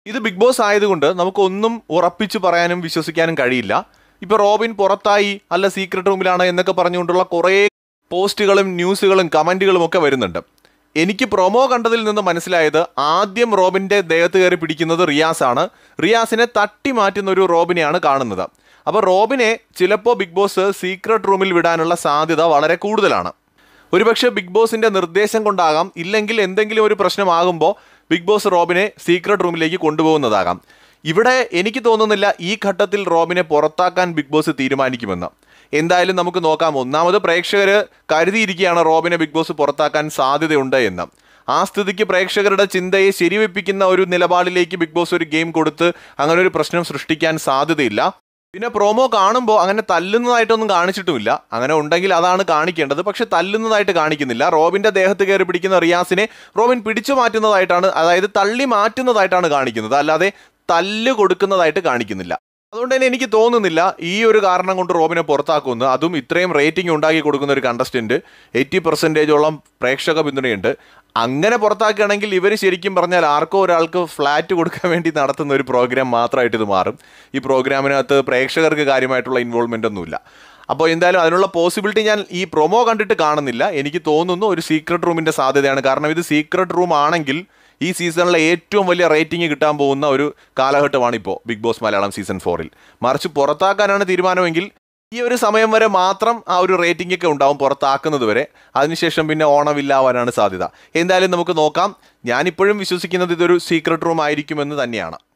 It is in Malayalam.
ഇത് ബിഗ് ബോസ് ആയതുകൊണ്ട് നമുക്കൊന്നും ഉറപ്പിച്ച് പറയാനും വിശ്വസിക്കാനും കഴിയില്ല ഇപ്പൊ റോബിൻ പുറത്തായി അല്ല സീക്രട്ട് റൂമിലാണ് എന്നൊക്കെ പറഞ്ഞുകൊണ്ടുള്ള കുറേ പോസ്റ്റുകളും ന്യൂസുകളും കമന്റുകളും ഒക്കെ വരുന്നുണ്ട് എനിക്ക് പ്രൊമോ കണ്ടതിൽ നിന്ന് മനസ്സിലായത് ആദ്യം റോബിന്റെ ദേഹത്ത് കയറി പിടിക്കുന്നത് റിയാസ് ആണ് റിയാസിനെ തട്ടി മാറ്റുന്ന ഒരു റോബിനെയാണ് കാണുന്നത് അപ്പോൾ റോബിനെ ചിലപ്പോൾ ബിഗ് ബോസ് സീക്രട്ട് റൂമിൽ വിടാനുള്ള സാധ്യത വളരെ കൂടുതലാണ് ഒരുപക്ഷെ ബിഗ് ബോസിന്റെ നിർദ്ദേശം കൊണ്ടാകാം ഇല്ലെങ്കിൽ എന്തെങ്കിലും ഒരു പ്രശ്നമാകുമ്പോൾ ബിഗ് ബോസ് റോബിനെ സീക്രട്ട് റൂമിലേക്ക് കൊണ്ടുപോകുന്നതാകാം ഇവിടെ എനിക്ക് തോന്നുന്നില്ല ഈ ഘട്ടത്തിൽ റോബിനെ പുറത്താക്കാൻ ബിഗ് ബോസ് തീരുമാനിക്കുമെന്ന് എന്തായാലും നമുക്ക് നോക്കാം ഒന്നാമത് പ്രേക്ഷകർ കരുതിയിരിക്കുകയാണ് റോബിനെ ബിഗ് ബോസ് പുറത്താക്കാൻ സാധ്യതയുണ്ട് എന്ന് ആ സ്ഥിതിക്ക് പ്രേക്ഷകരുടെ ചിന്തയെ ശരിവെപ്പിക്കുന്ന ഒരു നിലപാടിലേക്ക് ബിഗ് ബോസ് ഒരു ഗെയിം കൊടുത്ത് അങ്ങനെ ഒരു പ്രശ്നം സൃഷ്ടിക്കാൻ സാധ്യതയില്ല പിന്നെ പ്രോമോ കാണുമ്പോൾ അങ്ങനെ തല്ലുന്നതായിട്ടൊന്നും കാണിച്ചിട്ടുമില്ല അങ്ങനെ ഉണ്ടെങ്കിൽ അതാണ് കാണിക്കേണ്ടത് പക്ഷെ തല്ലുന്നതായിട്ട് കാണിക്കുന്നില്ല റോബിന്റെ ദേഹത്ത് കയറി പിടിക്കുന്ന റിയാസിനെ റോബിൻ പിടിച്ചു മാറ്റുന്നതായിട്ടാണ് അതായത് തള്ളി മാറ്റുന്നതായിട്ടാണ് കാണിക്കുന്നത് അല്ലാതെ തല്ല് കൊടുക്കുന്നതായിട്ട് കാണിക്കുന്നില്ല അതുകൊണ്ട് തന്നെ എനിക്ക് തോന്നുന്നില്ല ഈ ഒരു കാരണം കൊണ്ട് റോബിനെ പുറത്താക്കുമെന്ന് അതും ഇത്രയും റേറ്റിംഗ് ഉണ്ടാക്കി കൊടുക്കുന്ന ഒരു കണ്ടസ്റ്റന്റ് എയ്റ്റി പെർസെൻറ്റേജോളം പ്രേക്ഷക പിന്തുണയുണ്ട് അങ്ങനെ പുറത്താക്കുകയാണെങ്കിൽ ഇവർ ശരിക്കും പറഞ്ഞാൽ ആർക്കോ ഒരാൾക്ക് ഫ്ലാറ്റ് കൊടുക്കാൻ വേണ്ടി നടത്തുന്ന ഒരു പ്രോഗ്രാം മാത്രമായിട്ട് ഇത് മാറും ഈ പ്രോഗ്രാമിനകത്ത് പ്രേക്ഷകർക്ക് കാര്യമായിട്ടുള്ള ഇൻവോൾവ്മെൻ്റ് ഒന്നുമില്ല അപ്പോൾ എന്തായാലും അതിനുള്ള പോസിബിലിറ്റി ഞാൻ ഈ പ്രൊമോ കണ്ടിട്ട് കാണുന്നില്ല എനിക്ക് തോന്നുന്നു ഒരു സീക്രട്ട് റൂമിൻ്റെ സാധ്യതയാണ് കാരണം ഇത് സീക്രട്ട് റൂം ആണെങ്കിൽ ഈ സീസണിലെ ഏറ്റവും വലിയ റേറ്റിംഗ് കിട്ടാൻ പോകുന്ന ഒരു കാലഘട്ടമാണ് ഇപ്പോൾ ബിഗ് ബോസ് മലയാളം സീസൺ ഫോറിൽ മറിച്ച് പുറത്താക്കാനാണ് തീരുമാനമെങ്കിൽ ഈ ഒരു സമയം വരെ മാത്രം ആ ഒരു റേറ്റിംഗ് ഒക്കെ ഉണ്ടാവും പുറത്താക്കുന്നത് വരെ അതിനുശേഷം പിന്നെ ഓണമില്ലാവാനാണ് സാധ്യത എന്തായാലും നമുക്ക് നോക്കാം ഞാനിപ്പോഴും വിശ്വസിക്കുന്നത് ഇതൊരു സീക്രട്ട് റൂം ആയിരിക്കുമെന്ന് തന്നെയാണ്